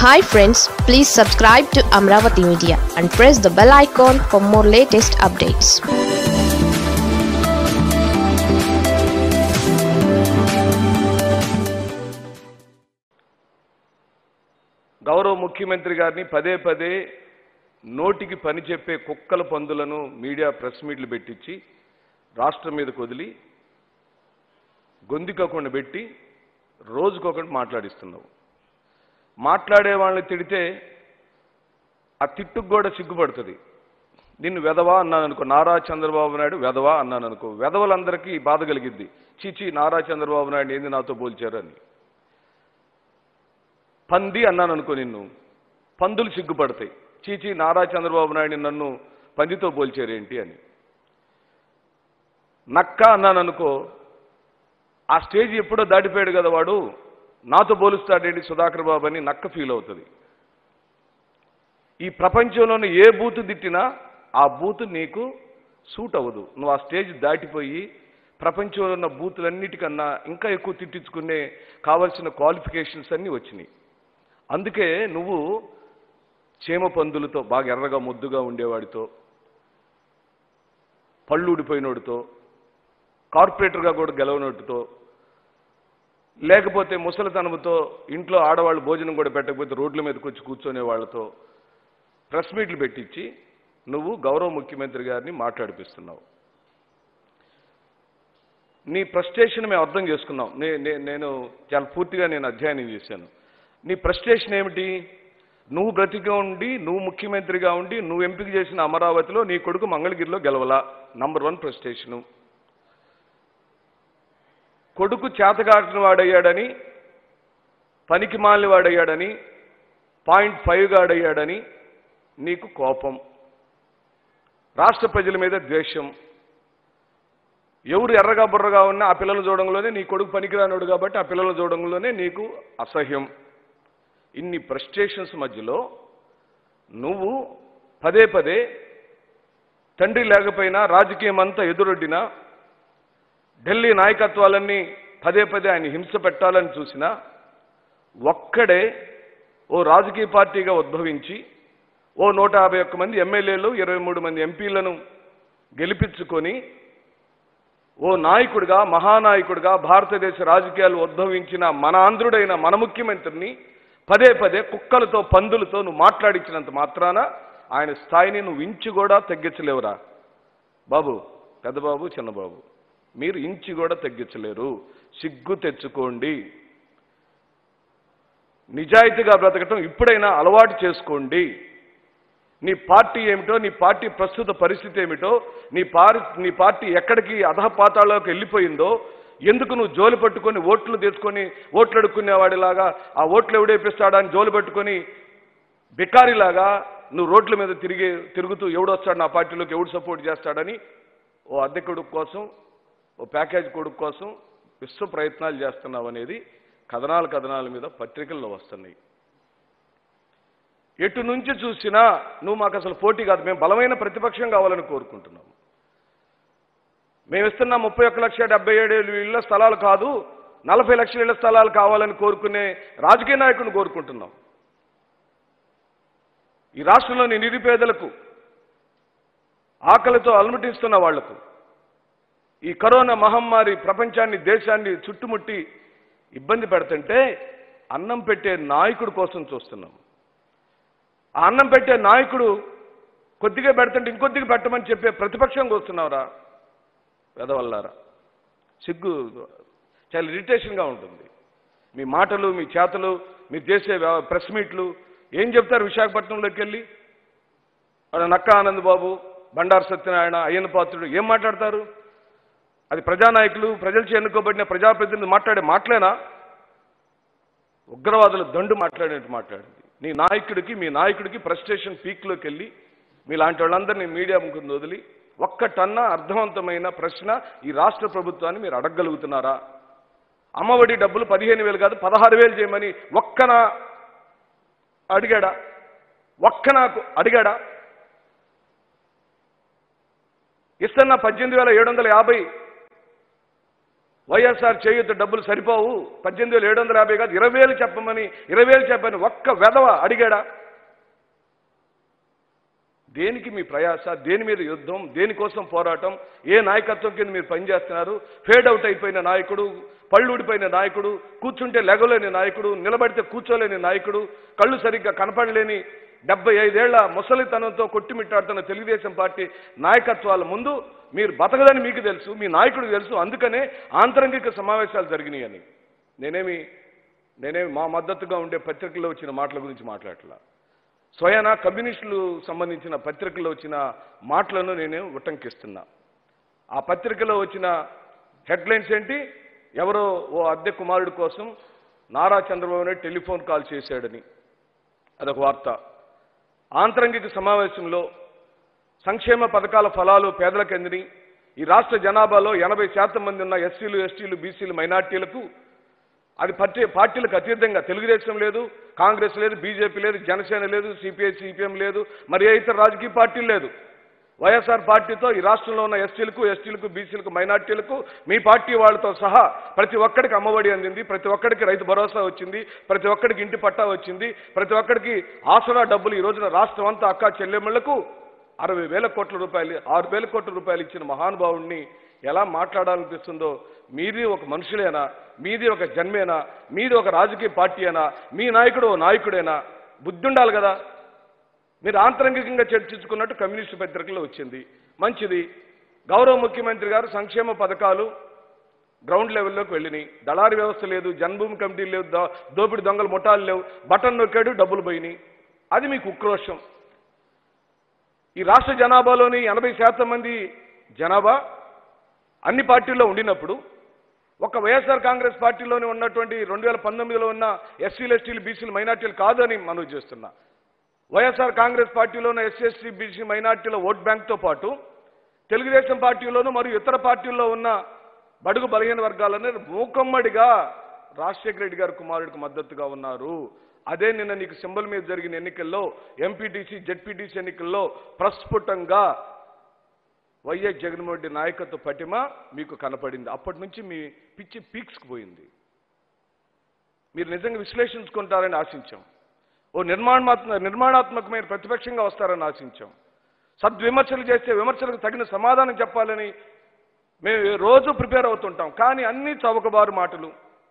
hi friends please subscribe to Amaravati media and press the bell icon for more latest updates గౌరవ ముఖ్యమంత్రి గారిని పదే పదే నోటికి పని చెప్పే కుక్కల పందులను మీడియా ప్రెస్ మీట్లు పెట్టించి రాష్ట్రం మీదకు వదిలి గొంతుకోకుండా పెట్టి రోజుకొకటి మాట్లాడిస్తున్నావు మాట్లాడే వాళ్ళని తిడితే ఆ తిట్టుకు కూడా సిగ్గుపడుతుంది నిన్ను వెధవా అన్నాను అనుకో నారా చంద్రబాబు నాయుడు వెధవా అన్నాను అనుకో వెధవలందరికీ బాధ కలిగిద్ది చీచి నారా చంద్రబాబు నాయుడు ఏంది నాతో పోల్చారు అని పంది అన్నాను అనుకో నిన్ను పందులు సిగ్గుపడతాయి చీచి నారా చంద్రబాబు నాయుడు నన్ను పందితో పోల్చారేంటి అని నక్క అన్నాను అనుకో ఆ స్టేజ్ ఎప్పుడో దాటిపోయాడు కదా వాడు నాతో పోలుస్తాడేంటి సుధాకర్ బాబు అని నక్క ఫీల్ అవుతుంది ఈ ప్రపంచంలోని ఏ బూతు తిట్టినా ఆ బూతు నీకు సూట్ అవ్వదు నువ్వు ఆ స్టేజ్ దాటిపోయి ప్రపంచంలో ఉన్న బూతులన్నిటికన్నా ఇంకా ఎక్కువ తిట్టించుకునే కావలసిన క్వాలిఫికేషన్స్ అన్నీ వచ్చినాయి అందుకే నువ్వు చీమ పందులతో బాగా ఎర్రగా ముద్దుగా ఉండేవాడితో పళ్ళు ఊడిపోయినోడితో కార్పొరేటర్గా కూడా గెలవనోటితో లేకపోతే ముసలితనంతో ఇంట్లో ఆడవాళ్ళు భోజనం కూడా పెట్టకపోతే రోడ్ల మీదకి వచ్చి కూర్చునే వాళ్ళతో ప్రెస్ మీట్లు పెట్టించి నువ్వు గౌరవ ముఖ్యమంత్రి గారిని మాట్లాడిపిస్తున్నావు నీ ప్రస్టేషన్ మేము అర్థం చేసుకున్నాం నే నే- నేను చాలా పూర్తిగా నేను అధ్యయనం చేశాను నీ ప్రస్టేషన్ ఏమిటి నువ్వు బ్రతిగా ఉండి నువ్వు ముఖ్యమంత్రిగా ఉండి నువ్వు ఎంపిక చేసిన అమరావతిలో నీ కొడుకు మంగళగిరిలో గెలవలా నంబర్ వన్ ప్రస్టేషను కొడుకు చేతగాటిన వాడయ్యాడని పనికి మాలిన వాడయ్యాడని పాయింట్ ఫైవ్ గాడయ్యాడని నీకు కోపం రాష్ట్ర ప్రజల మీద ద్వేషం ఎవరు ఎర్రగా బుర్రగా ఉన్నా ఆ పిల్లలు చూడంలోనే నీ కొడుకు పనికిరానోడు కాబట్టి ఆ పిల్లలు చూడంలోనే నీకు అసహ్యం ఇన్ని ఫ్రస్ట్రేషన్స్ మధ్యలో నువ్వు పదే పదే తండ్రి లేకపోయినా రాజకీయం అంతా ఎదురొడ్డినా ఢిల్లీ నాయకత్వాలన్నీ పదే పదే ఆయన హింస పెట్టాలని చూసినా ఒక్కడే ఓ రాజకీయ పార్టీగా ఉద్భవించి ఓ నూట యాభై ఒక్క మంది ఎమ్మెల్యేలు ఇరవై మూడు మంది ఎంపీలను గెలిపించుకొని ఓ నాయకుడిగా మహానాయకుడిగా భారతదేశ రాజకీయాలు ఉద్భవించిన మన ఆంధ్రుడైన మన ముఖ్యమంత్రిని పదే పదే కుక్కలతో పందులతో నువ్వు మాట్లాడించినంత మాత్రాన ఆయన స్థాయిని నువ్వు ఇంచు కూడా తగ్గించలేవురా బాబు పెద్దబాబు చిన్నబాబు మీరు ఇంచి కూడా తగ్గించలేరు సిగ్గు తెచ్చుకోండి నిజాయితీగా బ్రతకటం ఇప్పుడైనా అలవాటు చేసుకోండి నీ పార్టీ ఏమిటో నీ పార్టీ ప్రస్తుత పరిస్థితి ఏమిటో నీ పారి నీ పార్టీ ఎక్కడికి అధపాతాల్లోకి వెళ్ళిపోయిందో ఎందుకు నువ్వు జోలు పట్టుకొని ఓట్లు తెచ్చుకొని ఓట్లు అడుక్కునేవాడిలాగా ఆ ఓట్లు ఎవడేపిస్తాడా అని జోలు పట్టుకొని బికారిలాగా నువ్వు రోడ్ల మీద తిరిగి తిరుగుతూ ఎవడొస్తాడు నా పార్టీలోకి ఎవడు సపోర్ట్ చేస్తాడని ఓ అద్దె కొడుకు కోసం ఓ ప్యాకేజ్ కొడుకు కోసం విశ్వ ప్రయత్నాలు చేస్తున్నావు అనేది కథనాల కథనాల మీద పత్రికల్లో వస్తున్నాయి ఎటు నుంచి చూసినా నువ్వు మాకు అసలు పోటీ కాదు మేము బలమైన ప్రతిపక్షం కావాలని కోరుకుంటున్నాం మేము ఇస్తున్న ముప్పై ఒక్క లక్ష డెబ్బై ఏడు ఇళ్ల స్థలాలు కాదు నలభై లక్షల ఇళ్ల స్థలాలు కావాలని కోరుకునే రాజకీయ నాయకుని కోరుకుంటున్నాం ఈ రాష్ట్రంలోని నిరుపేదలకు ఆకలితో అలమటిస్తున్న వాళ్లకు ఈ కరోనా మహమ్మారి ప్రపంచాన్ని దేశాన్ని చుట్టుముట్టి ఇబ్బంది పెడుతుంటే అన్నం పెట్టే నాయకుడి కోసం చూస్తున్నాం ఆ అన్నం పెట్టే నాయకుడు కొద్దిగా పెడుతుంటే ఇంకొద్దిగా పెట్టమని చెప్పే ప్రతిపక్షంగా వస్తున్నావురా వెదవల్లారా సిగ్గు చాలా ఇరిటేషన్గా ఉంటుంది మీ మాటలు మీ చేతలు మీరు చేసే వ్యవ- ప్రెస్ మీట్లు ఏం చెప్తారు విశాఖపట్నంలోకి వెళ్ళి వాడు నక్క ఆనంద్ బాబు బండారు సత్యనారాయణ అయ్యన్న పాత్రుడు ఏం మాట్లాడతారు అది ప్రజానాయకులు ప్రజలచే ఎన్నుకోబడిన ప్రజాప్రతినిధులు మాట్లాడే మాటలేనా ఉగ్రవాదుల దండు మాట్లాడినట్టు మాట్లాడింది నీ నాయకుడికి మీ నాయకుడికి ఫ్రస్ట్రేషన్ పీక్లోకి వెళ్ళి మీలాంటి వాళ్ళందరినీ మీడియా ముందు వదిలి ఒక్కటన్నా అర్థవంతమైన ప్రశ్న ఈ రాష్ట్ర ప్రభుత్వాన్ని మీరు అడగగలుగుతున్నారా అమ్మఒడి డబ్బులు పదిహేను వేలు కాదు పదహారు వేలు చేయమని ఒక్కన అడిగాడా ఒక్క నాకు అడిగాడా ఇస్తున్న పద్దెనిమిది వేల ఏడు వందల యాభై వైఎస్ఆర్ చేయూత డబ్బులు సరిపోవు పద్దెనిమిది వేలు ఏడు వందల యాభై కాదు ఇరవై వేలు చెప్పమని ఇరవై వేలు చెప్పని ఒక్క వెధవ అడిగాడా దేనికి మీ ప్రయాస దేని మీద యుద్ధం దేనికోసం పోరాటం ఏ నాయకత్వం కింద మీరు పనిచేస్తున్నారు ఫేడ్ అవుట్ అయిపోయిన నాయకుడు పళ్ళు ఊడిపోయిన నాయకుడు కూర్చుంటే లెగలేని నాయకుడు నిలబడితే కూర్చోలేని నాయకుడు కళ్ళు సరిగ్గా కనపడలేని డెబ్బై ఐదేళ్ల ముసలితనంతో కొట్టిమిట్టాడుతున్న తెలుగుదేశం పార్టీ నాయకత్వాల ముందు మీరు బతకదని మీకు తెలుసు మీ నాయకుడికి తెలుసు అందుకనే ఆంతరంగిక సమావేశాలు జరిగినాయని నేనేమి నేనేమి మా మద్దతుగా ఉండే పత్రికల్లో వచ్చిన మాటల గురించి మాట్లాడట్లా స్వయాన కమ్యూనిస్టులు సంబంధించిన పత్రికల్లో వచ్చిన మాటలను నేను ఉటంకిస్తున్నా ఆ పత్రికలో వచ్చిన హెడ్లైన్స్ ఏంటి ఎవరో ఓ అద్దె కుమారుడి కోసం నారా చంద్రబాబు నాయుడు టెలిఫోన్ కాల్ చేశాడని అదొక వార్త ఆంతరంగిక సమావేశంలో సంక్షేమ పథకాల ఫలాలు పేదలకు అందిని ఈ రాష్ట్ర జనాభాలో ఎనభై శాతం మంది ఉన్న ఎస్సీలు ఎస్టీలు బీసీలు మైనార్టీలకు అది పార్టీ పార్టీలకు అతీతంగా తెలుగుదేశం లేదు కాంగ్రెస్ లేదు బీజేపీ లేదు జనసేన లేదు సిపిఐ సిపిఎం లేదు మరి ఏ ఇతర రాజకీయ పార్టీలు లేదు వైఎస్ఆర్ పార్టీతో ఈ రాష్ట్రంలో ఉన్న ఎస్టీలకు ఎస్టీలకు బీసీలకు మైనార్టీలకు మీ పార్టీ వాళ్ళతో సహా ప్రతి ఒక్కడికి అమ్మఒడి అందింది ప్రతి ఒక్కడికి రైతు భరోసా వచ్చింది ప్రతి ఒక్కడికి ఇంటి పట్టా వచ్చింది ప్రతి ఒక్కడికి ఆసరా డబ్బులు ఈ రోజున రాష్ట్రం అంతా అక్క చెల్లెమ్మళ్లకు అరవై వేల కోట్ల రూపాయలు ఆరు వేల కోట్ల రూపాయలు ఇచ్చిన మహానుభావుడిని ఎలా మాట్లాడాలనిపిస్తుందో మీది ఒక మనుషులేనా మీది ఒక జన్మేనా మీది ఒక రాజకీయ పార్టీయేనా మీ నాయకుడు ఓ నాయకుడేనా బుద్ధి ఉండాలి కదా మీరు ఆంతరంగికంగా చర్చించుకున్నట్టు కమ్యూనిస్టు పత్రికలో వచ్చింది మంచిది గౌరవ ముఖ్యమంత్రి గారు సంక్షేమ పథకాలు గ్రౌండ్ లెవెల్లోకి వెళ్ళినాయి దళారి వ్యవస్థ లేదు జన్మభూమి కమిటీలు లేవు దో- దోపిడి దొంగలు ముఠాలు లేవు బటన్ నొక్కాడు డబ్బులు పోయినాయి అది మీకు ఉక్రోషం ఈ రాష్ట్ర జనాభాలోని ఎనభై శాతం మంది జనాభా అన్ని పార్టీల్లో ఉండినప్పుడు ఒక వైఎస్ఆర్ కాంగ్రెస్ పార్టీలోనే ఉన్నటువంటి రెండు వేల పంతొమ్మిదిలో ఉన్న ఎస్సీలు ఎస్టీలు బీసీలు మైనార్టీలు కాదని మనవి చేస్తున్నా వైఎస్ఆర్ కాంగ్రెస్ పార్టీలో ఉన్న ఎస్సీ ఎస్టీ బీసీ మైనార్టీల ఓట్ బ్యాంక్తో పాటు తెలుగుదేశం పార్టీలోను మరియు ఇతర పార్టీల్లో ఉన్న బడుగు బలహీన వర్గాలని మూకమ్మడిగా రాజశేఖర రెడ్డి గారి కుమారుడికి మద్దతుగా ఉన్నారు అదే నిన్న నీకు సింబల్ మీద జరిగిన ఎన్నికల్లో ఎంపీటీసీ జెడ్పీటీసీ ఎన్నికల్లో ప్రస్ఫుటంగా వైఎస్ జగన్మోహన్ రెడ్డి నాయకత్వ పటిమ మీకు కనపడింది అప్పటి నుంచి మీ పిచ్చి పీక్స్కి పోయింది మీరు నిజంగా విశ్లేషించుకుంటారని ఆశించాం ఓ నిర్మాణాత్మ నిర్మాణాత్మకమైన ప్రతిపక్షంగా వస్తారని ఆశించాం సద్విమర్శలు చేస్తే విమర్శలకు తగిన సమాధానం చెప్పాలని మేము రోజు ప్రిపేర్ అవుతుంటాం కానీ అన్ని చౌకబారు మాటలు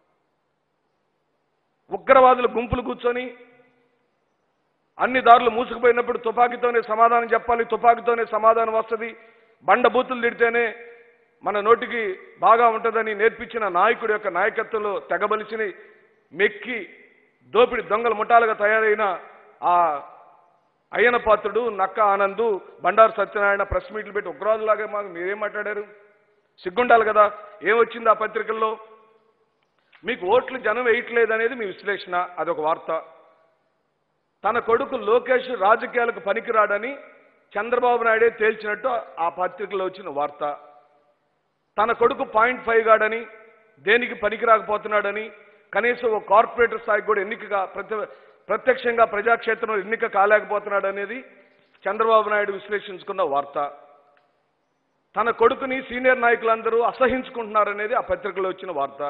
ఉగ్రవాదులు గుంపులు కూర్చొని అన్ని దారులు మూసుకుపోయినప్పుడు తుపాకీతోనే సమాధానం చెప్పాలి తుపాకీతోనే సమాధానం వస్తుంది బండ బూతులు తిడితేనే మన నోటికి బాగా ఉంటుందని నేర్పించిన నాయకుడి యొక్క నాయకత్వంలో తెగబలిసిన మెక్కి దోపిడి దొంగల ముఠాలుగా తయారైన ఆ అయ్యన పాత్రుడు నక్క ఆనందు బండారు సత్యనారాయణ ప్రెస్ మీట్లు పెట్టి ఉగ్రవాదులాగా మాకు మీరేం మాట్లాడారు సిగ్గుండాలి కదా ఏమొచ్చింది ఆ పత్రికల్లో మీకు ఓట్లు జనం వేయట్లేదు అనేది మీ విశ్లేషణ అదొక వార్త తన కొడుకు లోకేష్ రాజకీయాలకు పనికిరాడని చంద్రబాబు నాయుడే తేల్చినట్టు ఆ పత్రికలో వచ్చిన వార్త తన కొడుకు పాయింట్ ఫైవ్ గాడని దేనికి పనికిరాకపోతున్నాడని కనీసం ఒక కార్పొరేటర్ స్థాయికి కూడా ఎన్నికగా ప్రత్య ప్రత్యక్షంగా ప్రజాక్షేత్రంలో ఎన్నిక కాలేకపోతున్నాడు అనేది చంద్రబాబు నాయుడు విశ్లేషించుకున్న వార్త తన కొడుకుని సీనియర్ నాయకులందరూ అసహించుకుంటున్నారనేది ఆ పత్రికలో వచ్చిన వార్త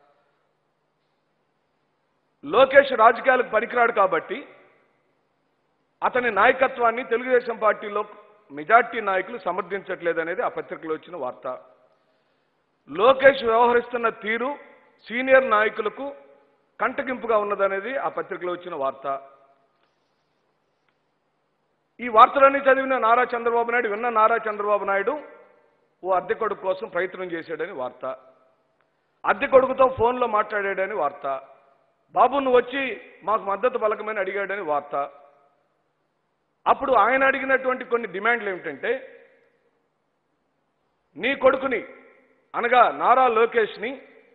లోకేష్ రాజకీయాలకు పనికిరాడు కాబట్టి అతని నాయకత్వాన్ని తెలుగుదేశం పార్టీలో మెజార్టీ నాయకులు సమర్థించట్లేదనేది ఆ పత్రికలో వచ్చిన వార్త లోకేష్ వ్యవహరిస్తున్న తీరు సీనియర్ నాయకులకు కంటగింపుగా ఉన్నదనేది ఆ పత్రికలో వచ్చిన వార్త ఈ వార్తలన్నీ చదివిన నారా చంద్రబాబు నాయుడు విన్న నారా చంద్రబాబు నాయుడు ఓ అద్దె కొడుకు కోసం ప్రయత్నం చేశాడని వార్త అద్దె కొడుకుతో ఫోన్లో మాట్లాడాడని వార్త బాబు నువ్వు వచ్చి మాకు మద్దతు పలకమని అడిగాడని వార్త అప్పుడు ఆయన అడిగినటువంటి కొన్ని డిమాండ్లు ఏమిటంటే నీ కొడుకుని అనగా నారా లోకేష్ని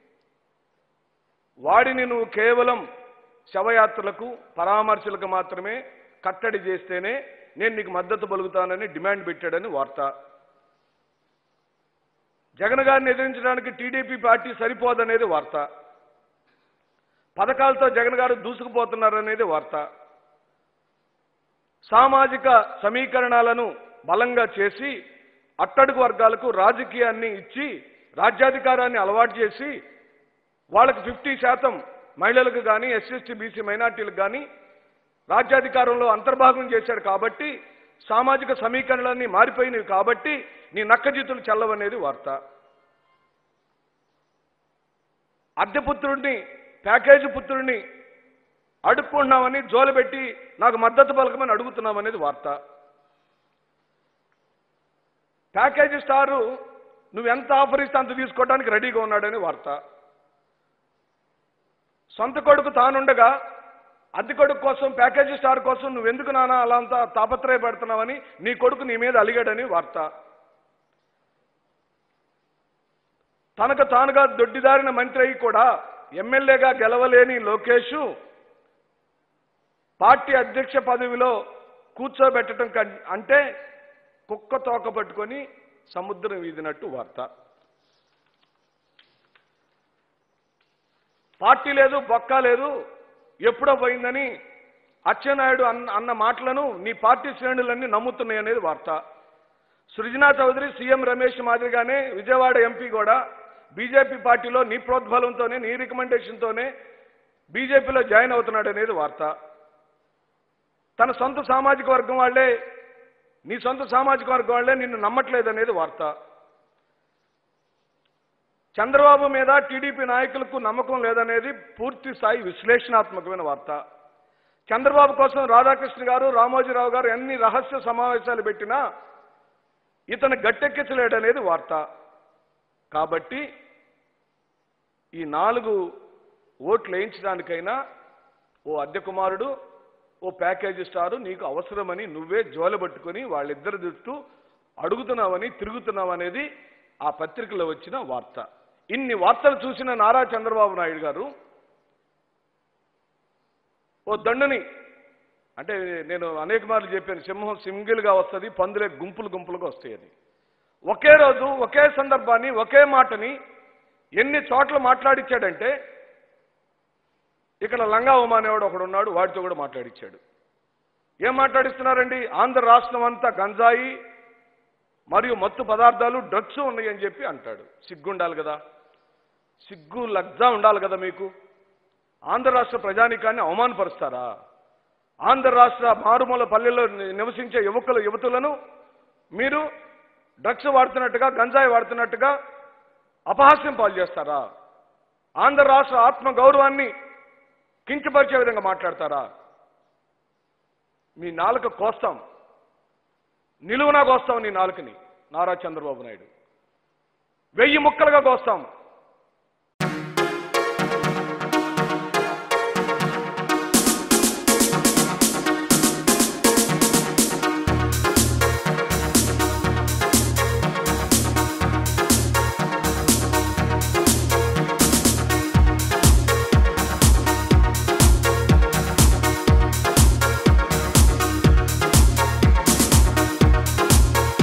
వాడిని నువ్వు కేవలం శవయాత్రలకు పరామర్శలకు మాత్రమే కట్టడి చేస్తేనే నేను నీకు మద్దతు పలుకుతానని డిమాండ్ పెట్టాడని వార్త జగన్ గారిని ఎదిరించడానికి టీడీపీ పార్టీ సరిపోదనేది వార్త పథకాలతో జగన్ గారు దూసుకుపోతున్నారనేది వార్త సామాజిక సమీకరణాలను బలంగా చేసి అట్టడుగు వర్గాలకు రాజకీయాన్ని ఇచ్చి రాజ్యాధికారాన్ని అలవాటు చేసి వాళ్ళకి ఫిఫ్టీ శాతం మహిళలకు కానీ ఎస్ఎస్టీ బీసీ మైనార్టీలకు కానీ రాజ్యాధికారంలో అంతర్భాగం చేశాడు కాబట్టి సామాజిక సమీకరణలన్నీ మారిపోయినవి కాబట్టి నీ నక్కజితులు చల్లవనేది వార్త అద్దె పుత్రుడిని ప్యాకేజీ పుత్రుడిని అడుక్కుంటున్నామని జోలబెట్టి నాకు మద్దతు పలకమని అడుగుతున్నామనేది వార్త ప్యాకేజీ స్టారు నువ్వు ఎంత ఆఫర్ ఇస్తే అంత తీసుకోవడానికి రెడీగా ఉన్నాడని వార్త సొంత కొడుకు తానుండగా అద్దె కొడుకు కోసం ప్యాకేజీ స్టార్ కోసం నువ్వెందుకు నానా అలా అంతా తాపత్రయపడుతున్నావని నీ కొడుకు నీ మీద అలిగాడని వార్త తనకు తానుగా దొడ్డిదారిన మంత్రి అయి కూడా ఎమ్మెల్యేగా గెలవలేని లోకేష్ పార్టీ అధ్యక్ష పదవిలో కూర్చోబెట్టడం కన్- అంటే కుక్క తోక పట్టుకొని సముద్రం వీదినట్టు వార్త పార్టీ లేదు బొక్క లేదు ఎప్పుడో పోయిందని అచ్చెన్నాయుడు అన్న అన్న మాటలను నీ పార్టీ శ్రేణులన్నీ నమ్ముతున్నాయి అనేది వార్త సృజనా చౌదరి సీఎం రమేష్ మాదిరిగానే విజయవాడ ఎంపీ కూడా బీజేపీ పార్టీలో నీ ప్రోద్బలంతోనే నీ రికమెండేషన్తోనే బీజేపీలో జాయిన్ అవుతున్నాడు అనేది వార్త తన సొంత సామాజిక వర్గం వాళ్ళే నీ సొంత సామాజిక వర్గం వాళ్ళే నిన్ను నమ్మట్లేదు అనేది వార్త చంద్రబాబు మీద టీడీపీ నాయకులకు నమ్మకం లేదనేది పూర్తి స్థాయి విశ్లేషణాత్మకమైన వార్త చంద్రబాబు కోసం రాధాకృష్ణ గారు రామోజీరావు గారు ఎన్ని రహస్య సమావేశాలు పెట్టినా ఇతను గట్టెక్కించలేడనేది వార్త కాబట్టి ఈ నాలుగు ఓట్లు వేయించడానికైనా ఓ అద్దె కుమారుడు ఓ ప్యాకేజీ స్టారు నీకు అవసరమని నువ్వే జోలబట్టుకొని వాళ్ళిద్దరి చుట్టూ అడుగుతున్నావని తిరుగుతున్నావనేది ఆ పత్రికలో వచ్చిన వార్త ఇన్ని వార్తలు చూసిన నారా చంద్రబాబు నాయుడు గారు ఓ దండుని అంటే నేను అనేక మార్లు చెప్పాను సింహం సింగిల్గా వస్తుంది పందులే గుంపులు గుంపులుగా వస్తాయని ఒకే రోజు ఒకే సందర్భాన్ని ఒకే మాటని ఎన్ని చోట్ల మాట్లాడిచ్చాడంటే ఇక్కడ లంగా ఉమానేవాడు ఒకడు ఉన్నాడు వాడితో కూడా మాట్లాడిచ్చాడు ఏం మాట్లాడిస్తున్నారండి ఆంధ్ర రాష్ట్రం అంతా గంజాయి మరియు మత్తు పదార్థాలు డ్రగ్స్ ఉన్నాయి అని చెప్పి అంటాడు సిగ్గు ఉండాలి కదా సిగ్గు లజ్జ ఉండాలి కదా మీకు ఆంధ్ర రాష్ట్ర ప్రజానికాన్ని అవమానపరుస్తారా ఆంధ్ర రాష్ట్ర మారుమూల పల్లెల్లో ని- నివసించే యువకులు యువతులను మీరు డ్రగ్స్ వాడుతున్నట్టుగా గంజాయి వాడుతున్నట్టుగా అపహాస్యం పాలు చేస్తారా ఆంధ్ర రాష్ట్ర ఆత్మ గౌరవాన్ని కించపరిచే విధంగా మాట్లాడతారా మీ నాలుక కోస్తాం నిలువునా కోస్తాం నీ నాలుకని నారా చంద్రబాబు నాయుడు వెయ్యి ముక్కలుగా కోస్తాం